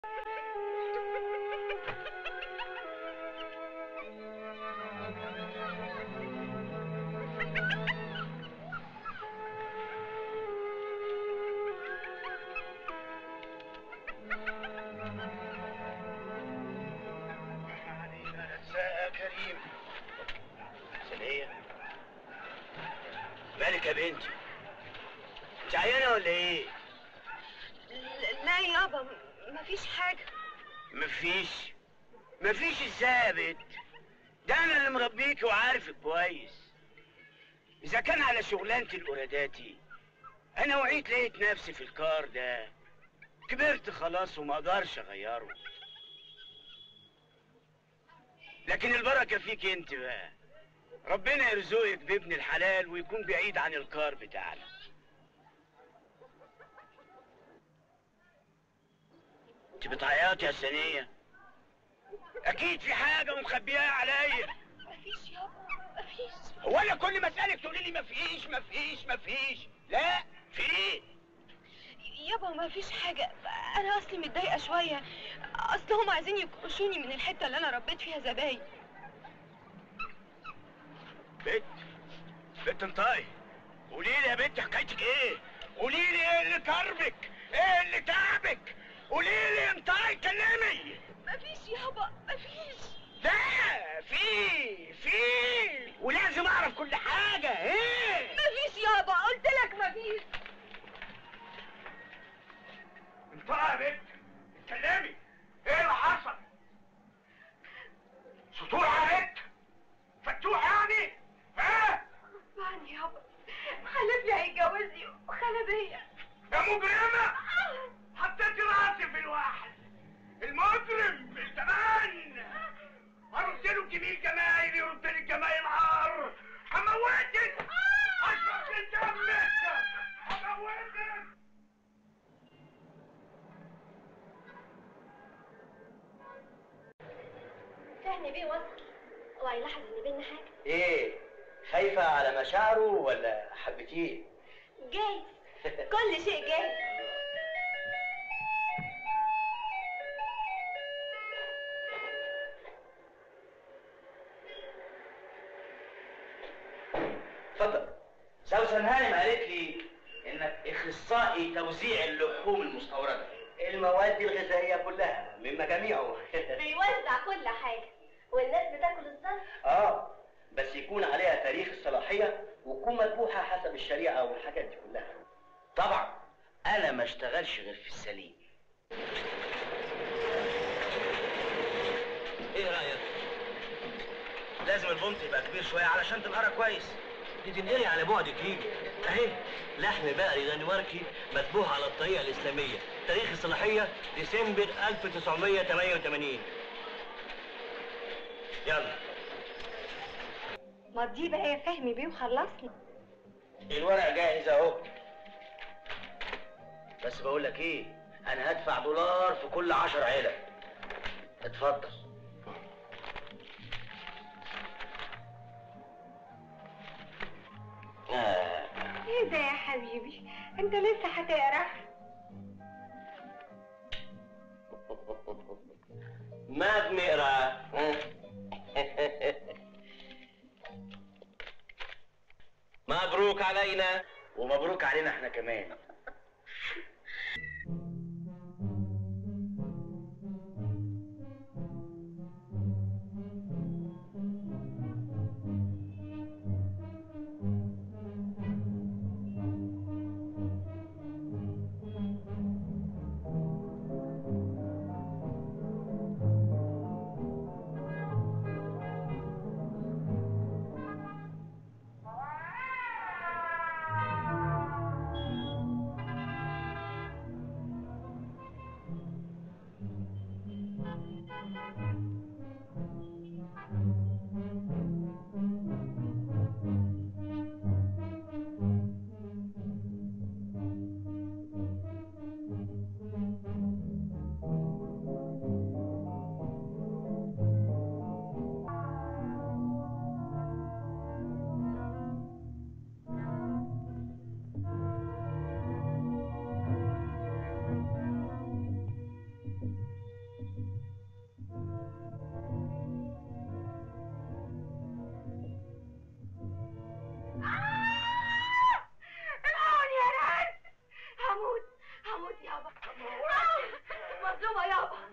يا كريم سنية مالك يا بنتي انت عيانة ولا ايه؟ لا يابا مفيش حاجة مفيش مفيش ازاي يا بنت ده انا اللي مربيكي وعارفك كويس اذا كان على شغلانة القراداتي انا وعيت لقيت نفسي في الكار ده كبرت خلاص وما اقدرش اغيره لكن البركة فيك انت بقى ربنا يرزقك بابن الحلال ويكون بعيد عن الكار بتاعنا انت بتعيطي يا سنية اكيد في حاجة ومخبيها عليا مفيش يابا مفيش هو انا كل ما اسالك تقولي لي مفيش مفيش مفيش لا في ايه يابا مفيش حاجة أنا أصلي متضايقة شوية أصل هم عايزين يكرشوني من الحتة اللي أنا ربيت فيها زباين بنت بنت انطقي قولي لي يا بنت حكايتك ايه قولي لي ايه اللي كربك ايه اللي تعبك قولي لي انطقي كلمي مفيش يابا مفيش لا في في ولازم اعرف كل حاجه ايه مفيش يابا قلت لك مفيش انطقي يا بنت اتكلمي ايه اللي حصل سطور يا بنت فتوح يعني ها غصباني يابا خلفني هيتجوزني وخلبية يا مجرمة حطيت راسي في الواحد المجرم الزمان ارد له جميل جمايل يرد لي الجمايل عار هموتك اشرب من دمك هموتك فهمي بيه وصل اوعى يلاحظ ان بينا حاجه ايه خايفة على مشاعره ولا حبتيه؟ جاي كل شيء جاي اتفضل سوسن هانم قالت لي انك اخصائي توزيع اللحوم المستورده المواد الغذائيه كلها من مجاميعه بيوزع كل حاجه والناس بتاكل الصرف اه بس يكون عليها تاريخ الصلاحيه وتكون مذبوحه حسب الشريعه والحاجات دي كلها طبعا انا ما اشتغلش غير في السليم ايه رايك لازم البنط يبقى كبير شويه علشان تنقرا كويس دي تنقري على بعد كيلو اهي لحم بقري دنماركي مذبوح على الطريقه الاسلاميه تاريخ الصلاحيه ديسمبر 1988 يلا ما تجيب بقى يا فهمي بيه وخلصنا الورق جاهز اهو بس بقول لك ايه انا هدفع دولار في كل عشر علب اتفضل آه. ايه ده يا حبيبي انت لسه هتقرا ما بنقرا مبروك علينا ومبروك علينا احنا كمان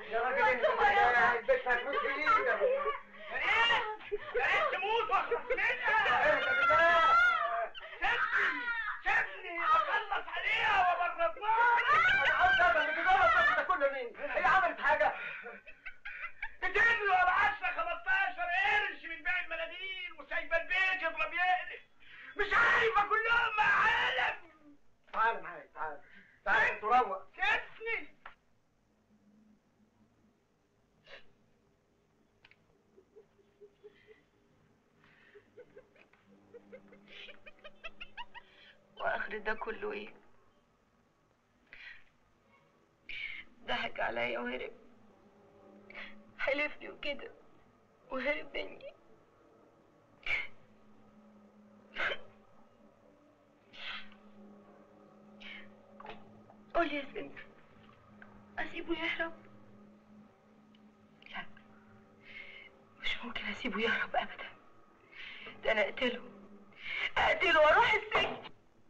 يا راجل انت هلبسها فلوس في ايدك يا ريت يا ريت تموت واخلص منها اهدى بالله سيبني سيبني اخلص عليها وابرطها انا عاوز افهم بتدور الطفل ده كله مين؟ هي عملت حاجه؟ بتجري ورا 10 15 قرش من بيع المناديل وسايبه البيت يضرب يقلب مش عارفه كلهم معالم تعال معايا تعال تعال تروق سيبني واخر ده كله ايه ضحك عليا وهرب حلف لي وكده وهرب مني قول يا سنت اسيبه يهرب لا مش ممكن اسيبه يهرب ابدا ده انا اقتله اقتله واروح السجن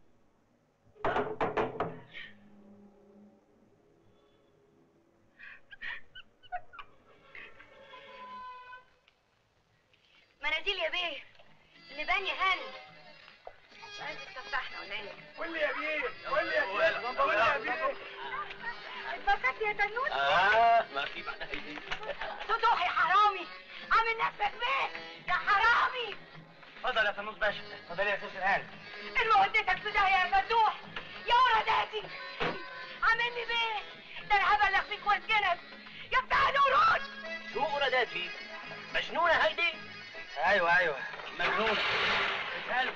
مناديل يا بيه لبان يا هاني مش عايز تفتحنا ولا ايه؟ قول لي يا بيه قول لي يا بيه قول لي يا بيه اتبسطت يا تنوس اه ما في بعدها ايه فتوح يا حرامي عامل نفسك بيه يا حرامي اتفضل يا فانوس باشا اتفضل يا سوسن هاني اللي وديتك في داهية يا فتوح يا ولداتي عاملني بيه ده انا هبلغ فيك واسجنك يا بتاع الورود شو ولداتي مجنونه هيدي ايوه ايوه مجنونه اساله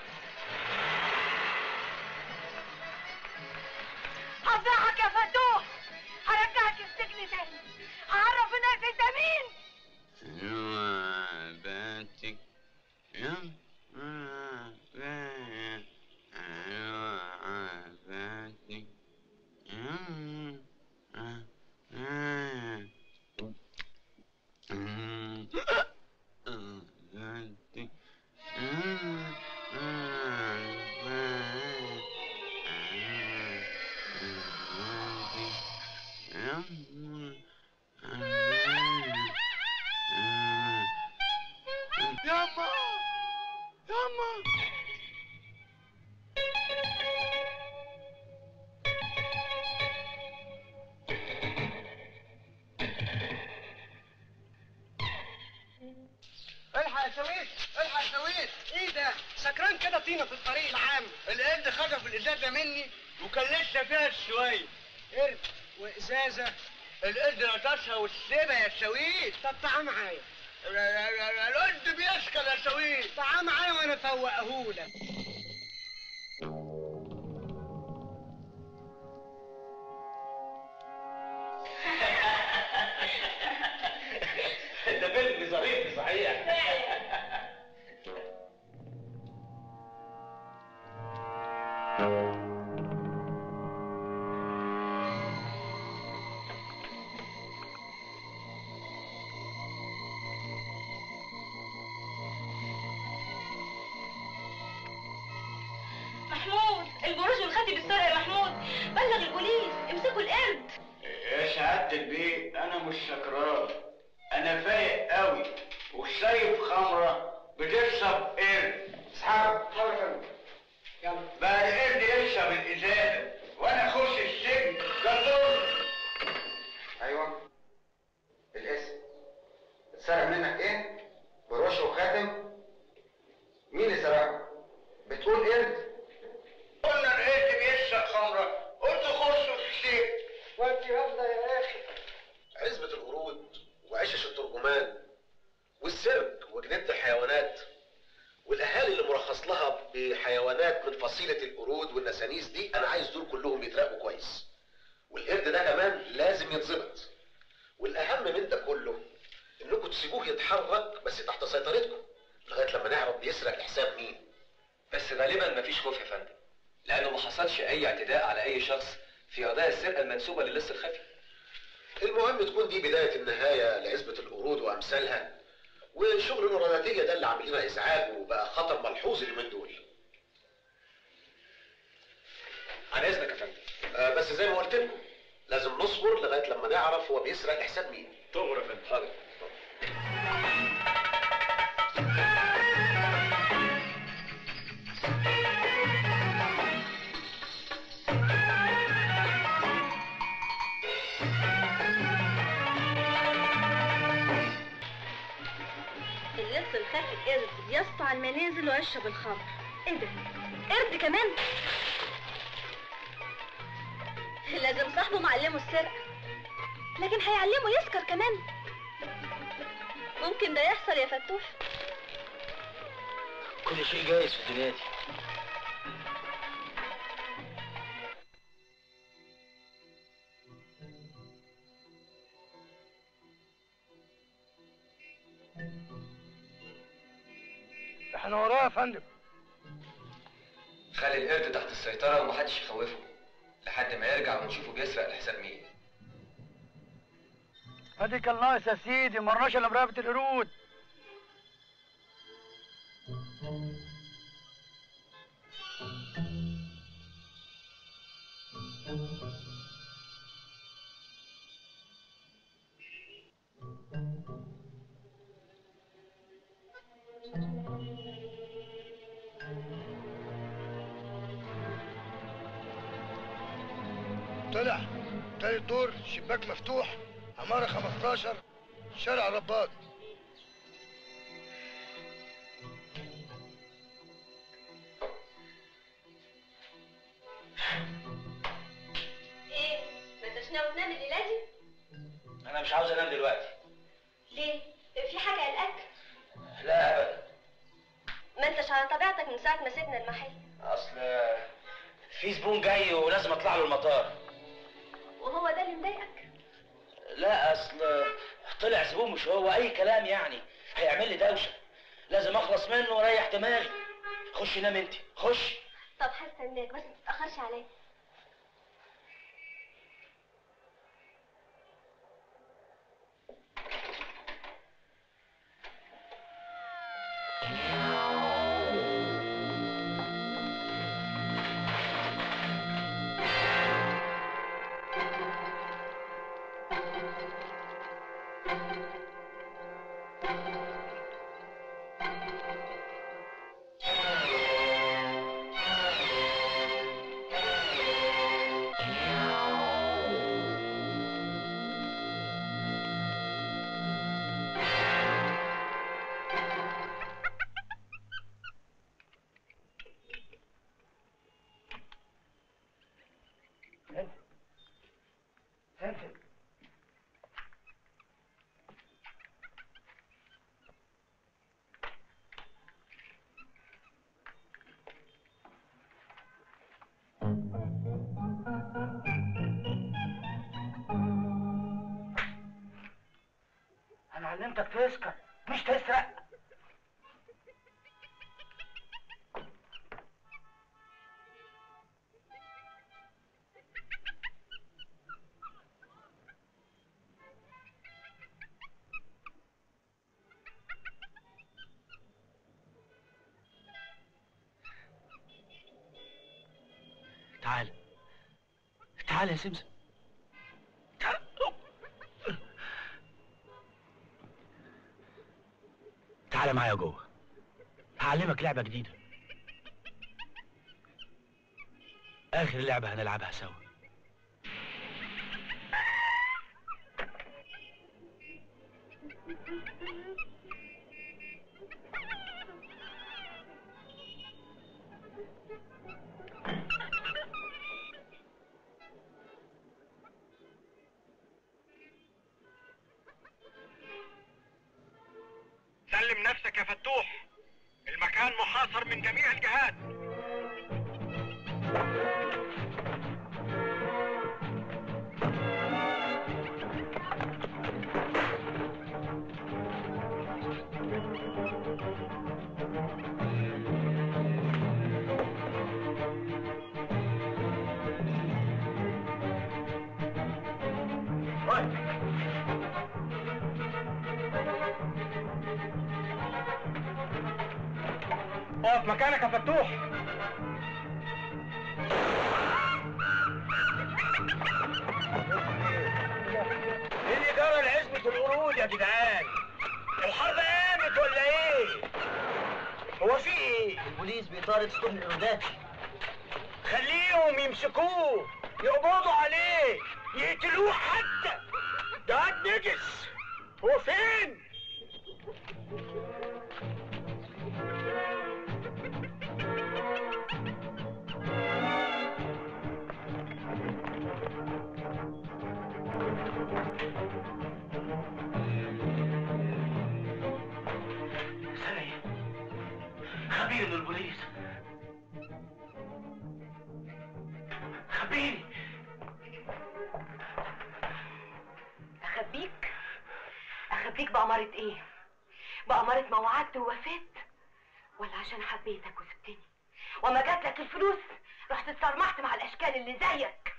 هفضحك يا فتوح هرجعك السجن تاني هعرف الناس انت مين باتك يوم باتك ياما ياما الحق يا شويش الحق يا شويش ايه ده؟ سكران كده طينه في الطريق العام القرد خطف الازازه مني وكان لسه فيها شويه قرد وازازه القرد لطشها والسيبه يا شويش طب تعال معايا القرد بيسكر يا شويش تعال معايا وانا افوقهولك ده فيلم ظريف صحيح محمود الجروج والخاتم بالسرقة يا محمود بلغ البوليس امسكوا القرد يا سعادة البيه أنا مش سكران أنا فايق قوي وشايف خمرة بتشرب قرد اسحاق حاول يا فندم يلا بقى القرد يشرب الإزازة وأنا أخش السجن جزور ايوه الاسم اتسرق منك ايه بروش وخاتم مين اللي سرقه بتقول قرد قلنا القرد بيشرب خمرة قلت خشوا في السجن وانت يلا يا اخي عزبة القرود وعشش الترجمان والسيرك وجنينة الحيوانات والأهالي اللي مرخص لها بحيوانات من فصيلة القرود والنسانيس دي أنا عايز دول كلهم يتراقبوا كويس والقرد ده كمان لازم يتظبط والأهم من ده كله إنكم تسيبوه يتحرك بس تحت سيطرتكم لغاية لما نعرف بيسرق لحساب مين بس غالبا مفيش خوف يا فندم لانه ما حصلش اي اعتداء على اي شخص في قضايا السرقه المنسوبه للص الخفي المهم تكون دي بداية النهاية لعزبة القرود وأمثالها وشغل النوراناتية ده اللي عامل لنا إزعاج وبقى خطر ملحوظ اليومين دول. عن اذنك يا فندم آه بس زي ما قلت لكم لازم نصبر لغايه لما نعرف هو بيسرق لحساب مين تؤمر يا فندم حاضر اللص الخاف القرد يسطع المنازل ويشرب الخمر ايه ده قرد كمان لازم صاحبه معلمه السرقة لكن هيعلمه يسكر كمان ممكن ده يحصل يا فتوح كل شيء جايز في الدنيا دي احنا وراه يا فندم خلي القرد تحت السيطرة ومحدش يخوفه لحد ما يرجع ونشوفه بيسرق لحساب مين ادي كان ناقص يا سيدي مرناش الا برقبه القرود طلع تالت دور شباك مفتوح عمارة 15 شارع رباط ايه ما انتش ناوي تنام الليله دي انا مش عاوز انام دلوقتي ليه في حاجه قلقاك لا ابدا ما انتش على طبيعتك من ساعه ما سيبنا المحل اصل في زبون جاي ولازم اطلع له المطار وهو ده اللي مضايقك لا اصل طلع زبون مش هو اي كلام يعني هيعمل لي دوشه لازم اخلص منه واريح دماغي خش نام انت خش طب هستناك بس ما تتاخرش عليا انا علمتك تسكر مش تسرق تعال تعال يا سمسم تعال. تعال معايا جوه هعلمك لعبة جديدة آخر لعبة هنلعبها سوا سلم نفسك يا فتوح المكان محاصر من جميع الجهات اقف مكانك يا فتوح الحدود يا جدعان الحرب قامت ولا ايه هو في ايه البوليس بيطارد سكون الإيرادات خليهم يمسكوه يقبضوا عليه يقتلوه حتى ده قد نجس هو فين ثانية خبير من البوليس خبيري اخبيك اخبيك بأمارة ايه بأمارة ما وعدت ووفيت ولا عشان حبيتك وسبتني وما جات لك الفلوس رحت اتصرمحت مع الاشكال اللي زيك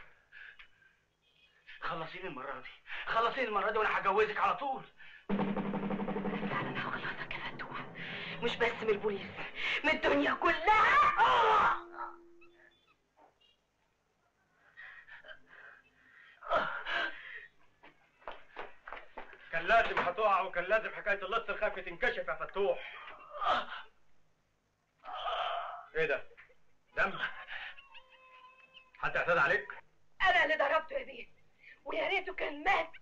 خلصيني المرة دي خلصيني المرة دي وأنا هجوزك على طول فعلا هخلصك يا فتوح مش بس من البوليس من الدنيا كلها آه! كان لازم هتقع وكان لازم حكايه اللص الخفي تنكشف يا فتوح ايه ده؟ دم حد اعتدى عليك؟ انا اللي ضربته يا بيه ويا ريته كان مات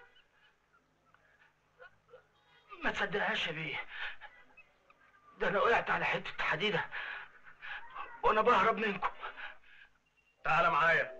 ما تصدقهاش يا بيه ده أنا وقعت على حتة حديدة وأنا بهرب منكم تعال معايا